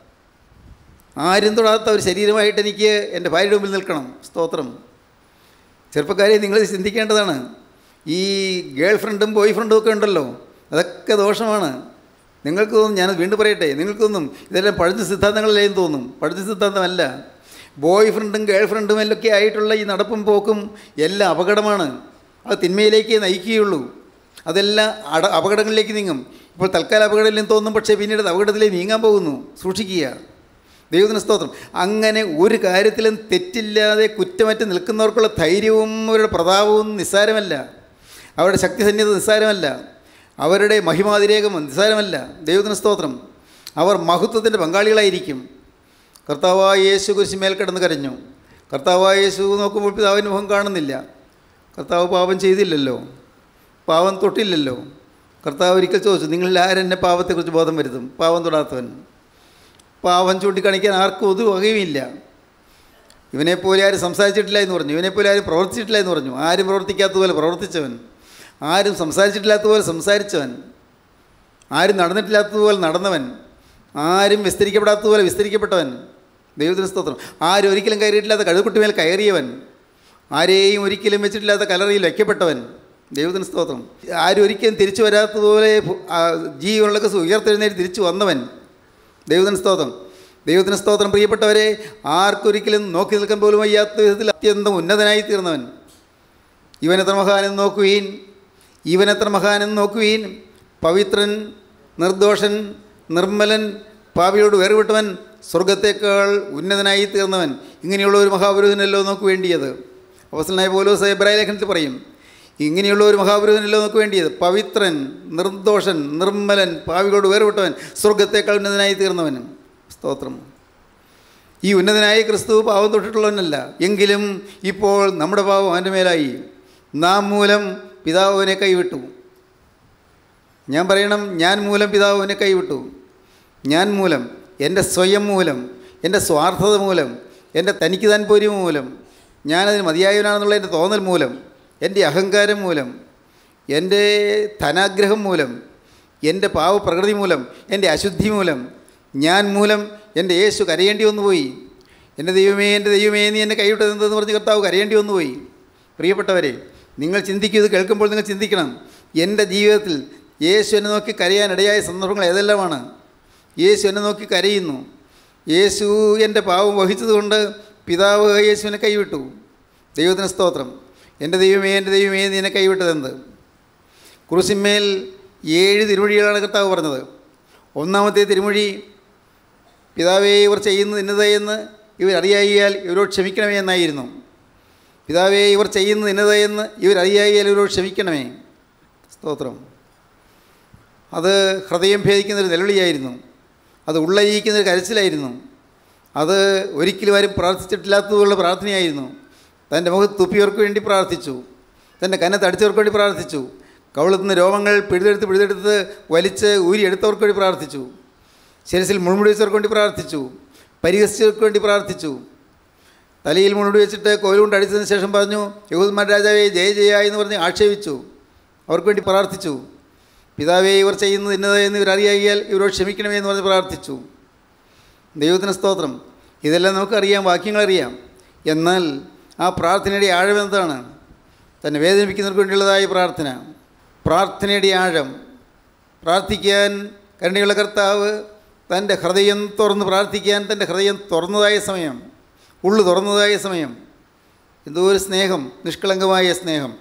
ആരും തൊടാത്ത ഒരു ശരീരമായിട്ട് എനിക്ക് എൻ്റെ ഭാര്യയുടെ മുമ്പിൽ നിൽക്കണം സ്തോത്രം ചെറുപ്പക്കാരെ നിങ്ങൾ ചിന്തിക്കേണ്ടതാണ് ഈ ഗേൾ ഫ്രണ്ടും ബോയ് ഫ്രണ്ടും ഒക്കെ ഉണ്ടല്ലോ അതൊക്കെ ദോഷമാണ് നിങ്ങൾക്ക് തോന്നും ഞാനത് വീണ്ടും പറയട്ടെ നിങ്ങൾക്ക് തോന്നും ഇതെല്ലാം പഴഞ്ഞ സിദ്ധാന്തങ്ങളിലേയും തോന്നും പഴഞ്ഞ സിദ്ധാന്തമല്ല ബോയ് ഫ്രണ്ടും ഗേൾ ഫ്രണ്ടും എല്ലൊക്കെ ആയിട്ടുള്ള ഈ നടപ്പും പോക്കും എല്ലാം അപകടമാണ് അത് തിന്മയിലേക്ക് നയിക്കുകയുള്ളൂ അതെല്ലാം അട അപകടങ്ങളിലേക്ക് നീങ്ങും ഇപ്പോൾ തൽക്കാലം അപകടമില്ലെന്ന് തോന്നും പക്ഷേ പിന്നീട് അത് അപകടത്തിലേക്ക് നീങ്ങാൻ പോകുന്നു സൂക്ഷിക്കുക ദൈവത്തിന് സ്തോത്രം അങ്ങനെ ഒരു കാര്യത്തിലും തെറ്റില്ലാതെ കുറ്റമറ്റ് നിൽക്കുന്നവർക്കുള്ള ധൈര്യവും അവരുടെ പ്രതാപവും നിസ്സാരമല്ല അവരുടെ ശക്തിസന്യത നിസ്സാരമല്ല അവരുടെ മഹിമാതിരേകം നിസ്സാരമല്ല ദൈവത്തിന് സ്തോത്രം അവർ മഹത്വത്തിൻ്റെ പങ്കാളികളായിരിക്കും കർത്താവായ യേശു കുരിശിമേൽ കിടന്ന് കരഞ്ഞു കർത്താവായ യേശു നോക്കുമ്പോൾ പിതാവിൻ്റെ മുഖം കാണുന്നില്ല കർത്താവ് പാപം ചെയ്തില്ലല്ലോ പാവം തൊട്ടില്ലല്ലോ കർത്താവ് ഒരിക്കൽ ചോദിച്ചു നിങ്ങളിൽ ആരെന്നെ പാപത്തെക്കുറിച്ച് ബോധം വരുത്തും പാവം തൊടാത്തവൻ പാവം ചൂണ്ടിക്കാണിക്കാൻ ആർക്കും ഒരു വകയുമില്ല ഇവനെപ്പോലെ ആരും സംസാരിച്ചിട്ടില്ല എന്ന് പറഞ്ഞു ഇവനെപ്പോലെ ആരും പ്രവർത്തിച്ചിട്ടില്ല എന്ന് പറഞ്ഞു ആരും പ്രവർത്തിക്കാത്തതുപോലെ പ്രവർത്തിച്ചവൻ ആരും സംസാരിച്ചിട്ടില്ലാത്തതുപോലെ സംസാരിച്ചവൻ ആരും നടന്നിട്ടില്ലാത്തതുപോലെ നടന്നവൻ ആരും വിസ്തരിക്കപ്പെടാത്തതുപോലെ വിസ്തരിക്കപ്പെട്ടവൻ ദൈവത്തിന് സ്തോത്രം ആരും ഒരിക്കലും കയറിയിട്ടില്ലാത്ത കഴുകുട്ടിമേൽ കയറിയവൻ ആരെയും ഒരിക്കലും വെച്ചിട്ടില്ലാത്ത കലറിയിൽ വയ്ക്കപ്പെട്ടവൻ ദൈവത്തിന് സ്തോത്രം ആരും ഒരിക്കലും തിരിച്ചു വരാത്തതുപോലെ ഭു- ആ ജീവനുള്ളൊക്കെ ഉയർത്തെഴുന്നേറ്റ് തിരിച്ചു വന്നവൻ ദൈവത്തിന് സ്തോത്രം ദൈവത്തിന് സ്തോത്രം പ്രിയപ്പെട്ടവരെ ആർക്കൊരിക്കലും നോക്കി നിൽക്കാൻ പോലും വയ്യാത്ത വിധത്തിൽ അത്യന്തം ഉന്നതനായി തീർന്നവൻ ഇവനെത്ര മഹാനെന്ന് നോക്കുവീൻ ഇവനെത്ര മഹാനെന്ന് നോക്കുവീൻ പവിത്രൻ നിർദോഷൻ നിർമ്മലൻ പാപിയോട് വേർവിട്ടവൻ സ്വർഗത്തേക്കാൾ ഉന്നതനായി തീർന്നവൻ ഇങ്ങനെയുള്ള ഒരു മഹാപുരുഷനല്ലോ നോക്ക് വേണ്ടിയത് അവസരനായ പോലോ സൈബ്രായ ലേഖനത്തിൽ പറയും ഇങ്ങനെയുള്ള ഒരു മഹാപുരുഷനല്ലോ നോക്ക് വേണ്ടിയത് പവിത്രൻ നിർദോഷൻ നിർമ്മലൻ പാവികളോട് വേർവിട്ടവൻ സ്വർഗത്തേക്കാൾ ഉന്നതനായി തീർന്നവനും സ്തോത്രം ഈ ഉന്നതനായ ക്രിസ്തു പാവം തൊട്ടിട്ടുള്ളവനല്ല എങ്കിലും ഇപ്പോൾ നമ്മുടെ പാവം അവൻ്റെ മേലായി നാം മൂലം പിതാവ് അവനെ കൈവിട്ടു ഞാൻ പറയണം ഞാൻ മൂലം പിതാവ് അവനെ കൈവിട്ടു ഞാൻ മൂലം എൻ്റെ സ്വയം മൂലം എൻ്റെ സ്വാർത്ഥത മൂലം എൻ്റെ തനിക്ക് താൻപോര്യം മൂലം ഞാനതിന് മതിയായവനാണെന്നുള്ള എൻ്റെ തോന്നൽ മൂലം എൻ്റെ അഹങ്കാരം മൂലം എൻ്റെ ധനാഗ്രഹം മൂലം എൻ്റെ പാവപ്രകൃതി മൂലം എൻ്റെ അശുദ്ധി മൂലം ഞാൻ മൂലം എൻ്റെ യേശു കരയേണ്ടി വന്നുപോയി എൻ്റെ ദൈവമേ എൻ്റെ ദൈവമേ നീ എന്നെ കൈവിട്ടതെന്ന് പറഞ്ഞ് കർത്താവ് കരയേണ്ടി വന്നുപോയി പ്രിയപ്പെട്ടവരെ നിങ്ങൾ ചിന്തിക്കൂ ഇത് കേൾക്കുമ്പോൾ നിങ്ങൾ ചിന്തിക്കണം എൻ്റെ ജീവിതത്തിൽ യേശു എന്നെ നോക്കി കരയാനിടയായ സന്ദർഭങ്ങൾ ഏതെല്ലാമാണ് യേശു എന്നെ നോക്കി കരയുന്നു യേശു എൻ്റെ പാവം വഹിച്ചതുകൊണ്ട് പിതാവ് യേശുവിനെ കൈവിട്ടു ദൈവത്തിന് സ്തോത്രം എൻ്റെ ദൈവമേ എൻ്റെ ദൈവമേ നീ എന്നെ കൈവിട്ടതെന്ത് കുറിശിന്മേൽ ഏഴ് തിരുമൊഴികളാണ് കർത്താവ് പറഞ്ഞത് ഒന്നാമത്തെ തിരുമൊഴി പിതാവേ ഇവർ ചെയ്യുന്നത് ഇന്നത് എന്ന് ഇവരറിയായിയാൽ ഇവരോട് ക്ഷമിക്കണമേ എന്നായിരുന്നു പിതാവേ ഇവർ ചെയ്യുന്നത് ഇന്നത് എന്ന് ഇവരറിയായിയാൽ ഇവരോട് ക്ഷമിക്കണമേ സ്തോത്രം അത് ഹൃദയം ഭേദിക്കുന്നൊരു നിലവിളിയായിരുന്നു അത് ഉള്ളരിയിക്കുന്നൊരു കരച്ചിലായിരുന്നു അത് ഒരിക്കലും ആരും പ്രാർത്ഥിച്ചിട്ടില്ലാത്തതുള്ള പ്രാർത്ഥനയായിരുന്നു തൻ്റെ മുഖത്ത് തുപ്പിയവർക്ക് വേണ്ടി പ്രാർത്ഥിച്ചു തൻ്റെ കന്നത്ത് അടിച്ചവർക്ക് വേണ്ടി പ്രാർത്ഥിച്ചു കവിളത്തു നിന്ന് രോമങ്ങൾ പിഴുതെടുത്ത് പിഴുതെടുത്ത് വലിച്ച് ഊരിയെടുത്തവർക്ക് വേണ്ടി പ്രാർത്ഥിച്ചു ശിരസിൽ മുൾമുടി വെച്ചവർക്ക് വേണ്ടി പ്രാർത്ഥിച്ചു പരിഹസിച്ചവർക്ക് വേണ്ടി പ്രാർത്ഥിച്ചു തലയിൽ മുൾമുടി വെച്ചിട്ട് കോലുകൊണ്ട് അടിച്ചതിന് ശേഷം പറഞ്ഞു യഹൂദന്മാർ രാജാവേ ജയ ജയ എന്ന് പറഞ്ഞ് ആക്ഷേപിച്ചു അവർക്ക് വേണ്ടി പ്രാർത്ഥിച്ചു പിതാവേ ഇവർ ചെയ്യുന്നത് ഇന്നത് എന്ന് ഇവരറിയാകിയാൽ ഇവരോട് ക്ഷമിക്കണമേ എന്ന് പറഞ്ഞ് പ്രാർത്ഥിച്ചു ദൈവത്തിന് സ്തോത്രം ഇതെല്ലാം നമുക്കറിയാം വാക്യങ്ങളറിയാം എന്നാൽ ആ പ്രാർത്ഥനയുടെ ആഴം എന്താണ് തന്നെ വേദനിപ്പിക്കുന്നവർക്ക് വേണ്ടിയുള്ളതായ പ്രാർത്ഥന പ്രാർത്ഥനയുടെ ആഴം പ്രാർത്ഥിക്കാൻ കരുണയുള്ള കർത്താവ് തൻ്റെ ഹൃദയം തുറന്ന് പ്രാർത്ഥിക്കാൻ തൻ്റെ ഹൃദയം തുറന്നതായ സമയം ഉള്ളു തുറന്നതായ സമയം എന്തോ ഒരു സ്നേഹം നിഷ്കളങ്കമായ സ്നേഹം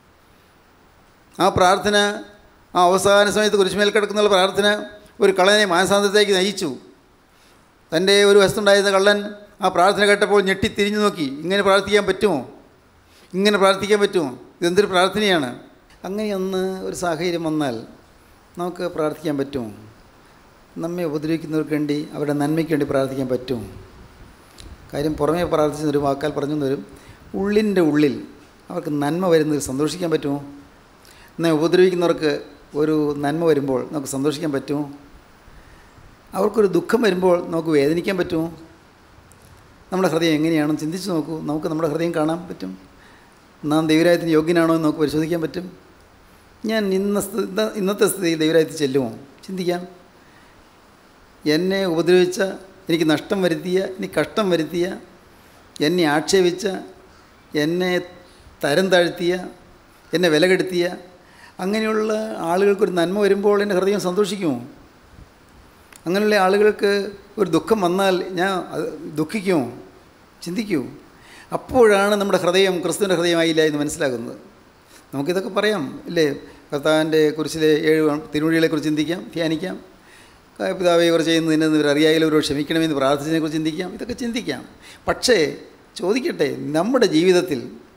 ആ പ്രാർത്ഥന ആ അവസാന സമയത്ത് കുരിശുമേൽ കിടക്കുന്ന പ്രാർത്ഥന ഒരു കള്ളനെ മാനസാന്തരത്തേക്ക് നയിച്ചു തൻ്റെ ഒരു വസ്തുണ്ടായിരുന്ന കള്ളൻ ആ പ്രാർത്ഥന കേട്ടപ്പോൾ ഞെട്ടി തിരിഞ്ഞു നോക്കി ഇങ്ങനെ പ്രാർത്ഥിക്കാൻ പറ്റുമോ ഇങ്ങനെ പ്രാർത്ഥിക്കാൻ പറ്റുമോ ഇതെന്തൊരു പ്രാർത്ഥനയാണ് അങ്ങനെയൊന്ന് ഒരു സാഹചര്യം വന്നാൽ നമുക്ക് പ്രാർത്ഥിക്കാൻ പറ്റുമോ നമ്മെ ഉപദ്രവിക്കുന്നവർക്ക് വേണ്ടി അവരുടെ നന്മയ്ക്ക് വേണ്ടി പ്രാർത്ഥിക്കാൻ പറ്റുമോ കാര്യം പുറമേ പ്രാർത്ഥിച്ചു വരും വാക്കാൽ പറഞ്ഞു വരും ഉള്ളിൻ്റെ ഉള്ളിൽ അവർക്ക് നന്മ വരുന്നതിൽ സന്തോഷിക്കാൻ പറ്റുമോ എന്നാൽ ഉപദ്രവിക്കുന്നവർക്ക് ഒരു നന്മ വരുമ്പോൾ നമുക്ക് സന്തോഷിക്കാൻ പറ്റുമോ അവർക്കൊരു ദുഃഖം വരുമ്പോൾ നമുക്ക് വേദനിക്കാൻ പറ്റുമോ നമ്മുടെ ഹൃദയം എങ്ങനെയാണെന്ന് ചിന്തിച്ച് നോക്കൂ നമുക്ക് നമ്മുടെ ഹൃദയം കാണാൻ പറ്റും നാം ദൈവരായത്തിന് യോഗ്യനാണോ എന്ന് നമുക്ക് പരിശോധിക്കാൻ പറ്റും ഞാൻ ഇന്ന സ്ഥി- ഇന്ന- ഇന്നത്തെ സ്ഥിതിയിൽ ദൈവരായത്തിൽ ചെല്ലുമോ ചിന്തിക്കാം എന്നെ ഉപദ്രവിച്ച എനിക്ക് നഷ്ടം വരുത്തിയ എനിക്ക് കഷ്ടം വരുത്തിയ എന്നെ ആക്ഷേപിച്ച എന്നെ തരം താഴ്ത്തിയ എന്നെ വിലകെടുത്തിയ അങ്ങനെയുള്ള ആളുകൾക്കൊരു നന്മ വരുമ്പോൾ എൻ്റെ ഹൃദയം സന്തോഷിക്കുമോ അങ്ങനെയുള്ള ആളുകൾക്ക് ഒരു ദുഃഖം വന്നാൽ ഞാൻ അത് ദുഃഖിക്കുമോ ചിന്തിക്കൂ അപ്പോഴാണ് നമ്മുടെ ഹൃദയം ക്രിസ്തുവിൻ്റെ ഹൃദയമായില്ല എന്ന് മനസ്സിലാകുന്നത് നമുക്കിതൊക്കെ പറയാം ഇല്ലേ കർത്താവിൻ്റെ കുറിച്ചിലെ ഏഴ് തിരുമൊഴികളെക്കുറിച്ച് ചിന്തിക്കാം ധ്യാനിക്കാം ക- പിതാവെ ഇവർ ചെയ്യുന്നതിന് ഇവർ അറിയായാലും ഇവരോട് ക്ഷമിക്കണമെന്ന് പ്രാർത്ഥിച്ചതിനെക്കുറിച്ച് ചിന്തിക്കാം ഇതൊക്കെ ചിന്തിക്കാം പക്ഷേ ചോദിക്കട്ടെ നമ്മുടെ ജീവിതത്തിൽ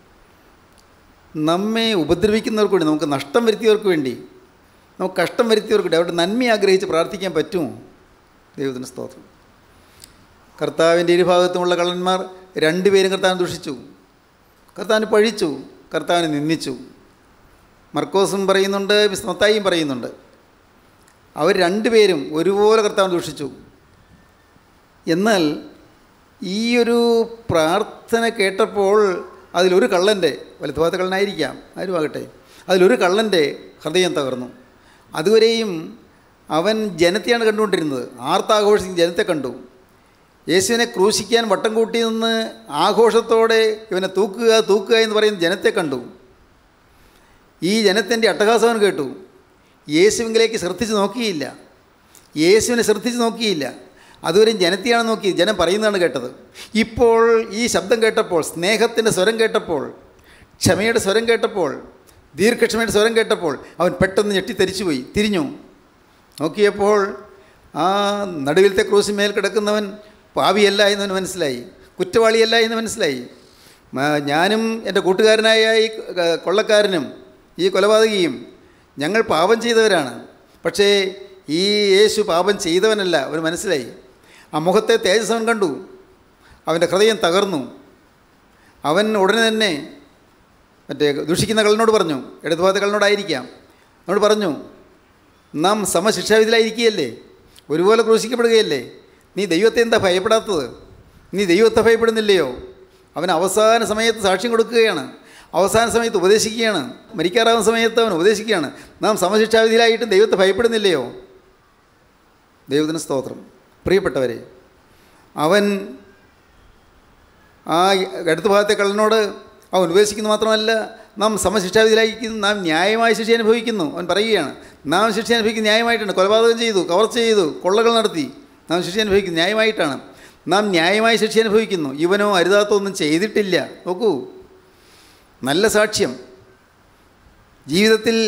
നമ്മെ ഉപദ്രവിക്കുന്നവർക്ക് വേണ്ടി നമുക്ക് നഷ്ടം വരുത്തിയവർക്ക് വേണ്ടി നമുക്ക് കഷ്ടം വരുത്തിയവർക്ക് വേണ്ടി അവരുടെ നന്മ ആഗ്രഹിച്ച് പ്രാർത്ഥിക്കാൻ പറ്റുമോ ദൈവത്തിന് സ്തോത്രം കർത്താവിൻ്റെ ഇരുഭാഗത്തുമുള്ള കള്ളന്മാർ രണ്ടുപേരും കർത്താവിനെ ദുഷിച്ചു കർത്താവിന് പഴിച്ചു കർത്താവിനെ നിന്ദിച്ചു മർക്കോസും പറയുന്നുണ്ട് മിസ് മത്തായിയും പറയുന്നുണ്ട് അവർ രണ്ടുപേരും ഒരുപോലെ കർത്താവിനെ ദുഷിച്ചു എന്നാൽ ഈ ഒരു പ്രാർത്ഥന കേട്ടപ്പോൾ അതിലൊരു കള്ളൻ്റെ വലതുഭാഗത്തെ കള്ളനായിരിക്കാം ആരും ആകട്ടെ അതിലൊരു കള്ളൻ്റെ ഹൃദയം തകർന്നു അതുവരെയും അവൻ ജനത്തെയാണ് കണ്ടുകൊണ്ടിരുന്നത് ആർത്താഘോഷിച്ച് ജനത്തെ കണ്ടു യേശുവിനെ ക്രൂശിക്കാൻ വട്ടം കൂട്ടി നിന്ന് ആഘോഷത്തോടെ ഇവനെ തൂക്കുക തൂക്കുക എന്ന് പറയുന്ന ജനത്തെ കണ്ടു ഈ ജനത്തിൻ്റെ അട്ടഹാസം അവൻ കേട്ടു യേശുവിലേക്ക് ശ്രദ്ധിച്ച് നോക്കിയില്ല യേശുവിനെ ശ്രദ്ധിച്ച് നോക്കിയില്ല അതുവരെയും ജനത്തെയാണ് നോക്കി ജനം പറയുന്നതാണ് കേട്ടത് ഇപ്പോൾ ഈ ശബ്ദം കേട്ടപ്പോൾ സ്നേഹത്തിൻ്റെ സ്വരം കേട്ടപ്പോൾ ക്ഷമയുടെ സ്വരം കേട്ടപ്പോൾ ദീർഘക്ഷമയുടെ സ്വരം കേട്ടപ്പോൾ അവൻ പെട്ടെന്ന് ഞെട്ടിത്തെരിച്ചുപോയി തിരിഞ്ഞു നോക്കിയപ്പോൾ ആ നടുവിലത്തെ ക്രൂസിന്മേൽ കിടക്കുന്നവൻ പാവിയല്ല എന്നവന് മനസ്സിലായി കുറ്റവാളിയല്ല എന്ന് മനസ്സിലായി മ- ഞാനും എൻ്റെ കൂട്ടുകാരനായ ഈ ക- കൊള്ളക്കാരനും ഈ കൊലപാതകിയും ഞങ്ങൾ പാപം ചെയ്തവരാണ് പക്ഷേ ഈ യേശു പാപം ചെയ്തവനല്ല അവന് മനസ്സിലായി ആ മുഖത്തെ തേജസ് അവൻ കണ്ടു അവൻ്റെ ഹൃദയം തകർന്നു അവൻ ഉടനെ തന്നെ മറ്റേ ദുഷിക്കുന്ന കള്ളനോട് പറഞ്ഞു ഇടതുഭാഗത്തെ കള്ളനോടായിരിക്കാം അവനോട് പറഞ്ഞു നാം സമശിക്ഷാവിധിയിലായിരിക്കുകയല്ലേ ഒരുപോലെ ക്രൂശിക്കപ്പെടുകയല്ലേ നീ ദൈവത്തെ എന്താ ഭയപ്പെടാത്തത് നീ ദൈവത്തെ ഭയപ്പെടുന്നില്ലയോ അവൻ അവസാന സമയത്ത് സാക്ഷ്യം കൊടുക്കുകയാണ് അവസാന സമയത്ത് ഉപദേശിക്കുകയാണ് മരിക്കാറാവുന്ന സമയത്ത് അവൻ ഉപദേശിക്കുകയാണ് നാം സമശിക്ഷാവിധിയിലായിട്ടും ദൈവത്തെ ഭയപ്പെടുന്നില്ലയോ ദൈവത്തിന് സ്തോത്രം പ്രിയപ്പെട്ടവരെ അവൻ ആ അടുത്ത ഭാഗത്തെ കള്ളനോട് അവൻ ഉപദേശിക്കുന്നു മാത്രമല്ല നാം സമശിക്ഷാവിധിയിലായിരിക്കുന്നു നാം ന്യായമായ ശിക്ഷ അനുഭവിക്കുന്നു അവൻ പറയുകയാണ് നാം ശിക്ഷ അനുഭവിക്കുന്നത് ന്യായമായിട്ടാണ് കൊലപാതകം ചെയ്തു കവർച്ച ചെയ്തു കൊള്ളകൾ നടത്തി നാം ശിക്ഷ അനുഭവിക്കുന്നത് ന്യായമായിട്ടാണ് നാം ന്യായമായ ശിക്ഷ അനുഭവിക്കുന്നു ഇവനോ അരുതാത്തൊന്നും ചെയ്തിട്ടില്ല നോക്കൂ നല്ല സാക്ഷ്യം ജീവിതത്തിൽ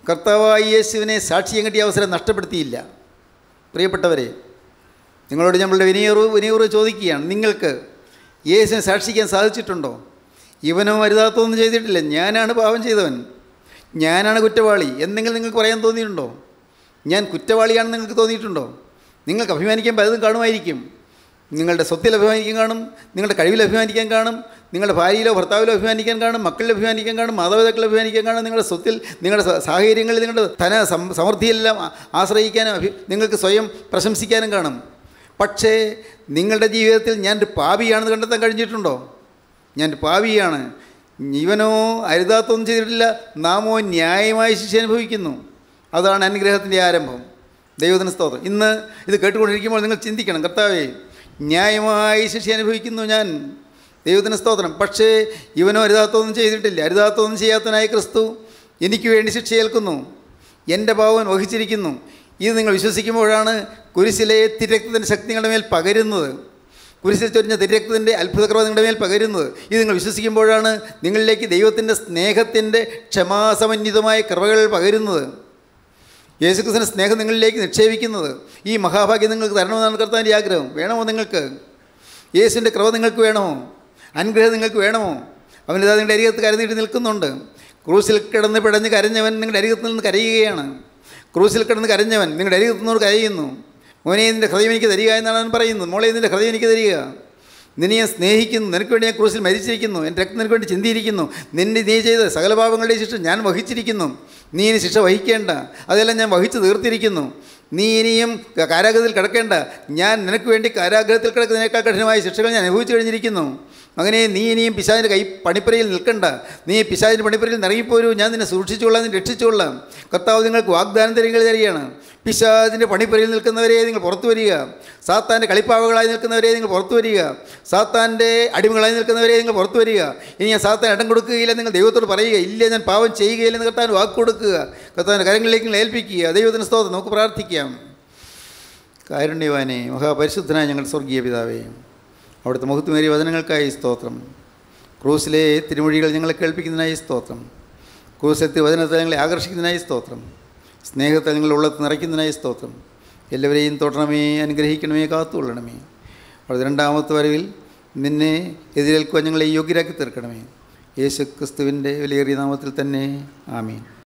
കർത്താവായ യേശുവിനെ സാക്ഷിയം കിട്ടിയ അവസരം നഷ്ടപ്പെടുത്തിയില്ല പ്രിയപ്പെട്ടവരെ നിങ്ങളോട് നമ്മളുടെ വിനീറു വിനീറു ചോദിക്കുകയാണ് നിങ്ങൾക്ക് യേശുവിനെ സാക്ഷിക്കാൻ സാധിച്ചിട്ടുണ്ടോ ഇവനോ അരുതാത്തൊന്നും ചെയ്തിട്ടില്ല ഞാനാണ് പാപം ചെയ്തവൻ ഞാനാണ് കുറ്റവാളി എന്തെങ്കിലും നിങ്ങൾക്ക് പറയാൻ തോന്നിയിട്ടുണ്ടോ ഞാൻ കുറ്റവാളിയാണെന്ന് നിങ്ങൾക്ക് തോന്നിയിട്ടുണ്ടോ നിങ്ങൾക്ക് അഭിമാനിക്കാൻ പലതും കാണുമായിരിക്കും നിങ്ങളുടെ സ്വത്തിൽ അഭിമാനിക്കാൻ കാണും നിങ്ങളുടെ കഴിവിൽ അഭിമാനിക്കാൻ കാണും നിങ്ങളുടെ ഭാര്യയിലോ ഭർത്താവിലോ അഭിമാനിക്കാൻ കാണും മക്കളിൽ അഭിമാനിക്കാൻ കാണും മാതാപിതാക്കളിൽ അഭിമാനിക്കാൻ കാണും നിങ്ങളുടെ സ്വത്തിൽ നിങ്ങളുടെ സ- സാഹചര്യങ്ങളിൽ നിങ്ങളുടെ ധന സം- സമൃദ്ധിയെല്ലാം ആ- ആശ്രയിക്കാനും അഭി നിങ്ങൾക്ക് സ്വയം പ്രശംസിക്കാനും കാണും പക്ഷേ നിങ്ങളുടെ ജീവിതത്തിൽ ഞാനൊരു പാപിയാണെന്ന് കണ്ടെത്താൻ കഴിഞ്ഞിട്ടുണ്ടോ ഞാൻ പാപിയാണ് ഇവനോ അരുതാത്തൊന്നും ചെയ്തിട്ടില്ല നാമോ ന്യായമായ ശിക്ഷ അനുഭവിക്കുന്നു അതാണ് അനുഗ്രഹത്തിൻ്റെ ആരംഭം ദൈവത്തിന് സ്തോത്രം ഇന്ന് ഇത് കേട്ടുകൊണ്ടിരിക്കുമ്പോൾ നിങ്ങൾ ചിന്തിക്കണം കർത്താവേ ന്യായമായി ശിക്ഷ അനുഭവിക്കുന്നു ഞാൻ ദൈവത്തിന് സ്തോത്രം പക്ഷേ ഇവനോ അരുതാത്തൊന്നും ചെയ്തിട്ടില്ല അരുതാത്തൊന്നും ചെയ്യാത്തനായ ക്രിസ്തു എനിക്ക് വേണ്ടി ശിക്ഷ ഏൽക്കുന്നു എൻ്റെ പാവൻ വഹിച്ചിരിക്കുന്നു ഇത് നിങ്ങൾ വിശ്വസിക്കുമ്പോഴാണ് കുരിശിലെ തിരക്തത്തിൻ്റെ ശക്തി നിങ്ങളുടെ മേൽ പകരുന്നത് കുരിശിൽ ചൊരിഞ്ഞ തിരക്തത്തിൻ്റെ അത്ഭുതകൃപ നിങ്ങളുടെ മേൽ പകരുന്നത് ഇത് നിങ്ങൾ വിശ്വസിക്കുമ്പോഴാണ് നിങ്ങളിലേക്ക് ദൈവത്തിൻ്റെ സ്നേഹത്തിൻ്റെ ക്ഷമാസമന്വിതമായ കൃപകൾ പകരുന്നത് യേശുക്രിസ്തുവിൻ്റെ സ്നേഹം നിങ്ങളിലേക്ക് നിക്ഷേപിക്കുന്നത് ഈ മഹാഭാഗ്യം നിങ്ങൾക്ക് തരണമെന്നാണ് കർത്താവിൻ്റെ ആഗ്രഹം വേണമോ നിങ്ങൾക്ക് യേശുവിൻ്റെ കൃപ നിങ്ങൾക്ക് വേണമോ അനുഗ്രഹം നിങ്ങൾക്ക് വേണമോ അവനിതാ നിങ്ങളുടെ അരികത്ത് കരുതിയിട്ട് നിൽക്കുന്നുണ്ട് ക്രൂസിൽ കിടന്ന് പിടഞ്ഞ് കരഞ്ഞവൻ നിങ്ങളുടെ അരികത്ത് നിന്ന് കരയുകയാണ് ക്രൂസിൽ കിടന്ന് കരഞ്ഞവൻ നിങ്ങളുടെ അരികത്ത് നിന്നോട് കരയുന്നു മോനെ നിൻ്റെ ഹൃദയം എനിക്ക് തരിക എന്നാണ് അവൻ പറയുന്നത് മോളെ നിൻ്റെ ഹൃദയം എനിക്ക് തരിക നിന്നെ ഞാൻ സ്നേഹിക്കുന്നു നിനക്ക് വേണ്ടി ഞാൻ ക്രൂസിൽ മരിച്ചിരിക്കുന്നു എൻ്റെ രക്തം നിനക്ക് വേണ്ടി ചിന്തിയിരിക്കുന്നു നിന്നെ നീ ചെയ്ത സകല പാപങ്ങളുടെ ശിക്ഷ ഞാൻ വഹിച്ചിരിക്കുന്നു നീ ഇനി ശിക്ഷ വഹിക്കേണ്ട അതെല്ലാം ഞാൻ വഹിച്ചു തീർത്തിരിക്കുന്നു നീ ഇനിയും കാരാഗ്രഹത്തിൽ കിടക്കേണ്ട ഞാൻ നിനക്ക് വേണ്ടി കാരാഗ്രഹത്തിൽ കിടക്കുന്നതിനേക്കാൾ കഠിനമായ ശിക്ഷകൾ ഞാൻ അനുഭവിച്ചു കഴിഞ്ഞിരിക്കുന്നു അങ്ങനെ നീ ഇനിയും പിശാചിൻ്റെ കൈ പണിപ്പുരയിൽ നിൽക്കണ്ട നീ പിശാചിൻ്റെ പണിപ്പുരയിൽ നിന്ന് ഇറങ്ങിപ്പോരൂ ഞാൻ നിന്നെ സൂക്ഷിച്ചുകൊള്ളാം നിന്നെ രക്ഷിച്ചുകൊള്ളാം കർത്താവ് നിങ്ങൾക്ക് വാഗ്ദാനം തരികൾ തരികയാണ് പിശാചിൻ്റെ പണിപ്പുരയിൽ നിൽക്കുന്നവരെ നിങ്ങൾ പുറത്തു വരിക സാത്താൻ്റെ കളിപ്പാവകളായി നിൽക്കുന്നവരെ നിങ്ങൾ പുറത്തു വരിക സാത്താൻ്റെ അടിമകളായി നിൽക്കുന്നവരെ നിങ്ങൾ പുറത്തു വരിക ഇനി ഞാൻ സാത്താൻ ഇടം കൊടുക്കുകയില്ല നിങ്ങൾ ദൈവത്തോട് പറയുക ഇല്ല ഞാൻ പാവം ചെയ്യുകയില്ലെന്ന് കർത്താൻ വാക്ക് കൊടുക്കുക കർത്താവിൻ്റെ കാര്യങ്ങളിലേക്ക് നിങ്ങൾ ഏൽപ്പിക്കുക ദൈവത്തിന് സ്തോത്രം നമുക്ക് പ്രാർത്ഥിക്കാം കാരുണ്യവാനെ മഹാപരിശുദ്ധനായ ഞങ്ങൾ സ്വർഗീയ പിതാവേ അവിടുത്തെ മുഖത്തുമേറിയ വചനങ്ങൾക്കായി സ്തോത്രം ക്രൂസിലെ തിരുമൊഴികൾ ഞങ്ങളെ കേൾപ്പിക്കുന്നതിനായി സ്തോത്രം ക്രൂസിലെ വചനത്തെ ഞങ്ങളെ ആകർഷിക്കുന്നതിനായി സ്തോത്രം സ്നേഹത്തെ ഞങ്ങളുടെ ഉള്ളത്ത് നിറയ്ക്കുന്നതിനായി സ്തോത്രം എല്ലാവരെയും തൊടണമേ അനുഗ്രഹിക്കണമേ കാത്തുകൊള്ളണമേ അവിടുത്തെ രണ്ടാമത്തെ വരവിൽ നിന്നെ എതിരേൽക്കുവാൻ ഞങ്ങളെ യോഗ്യരാക്കി തീർക്കണമേ യേശു ക്രിസ്തുവിൻ്റെ വിലയേറിയ നാമത്തിൽ തന്നെ ആമീൻ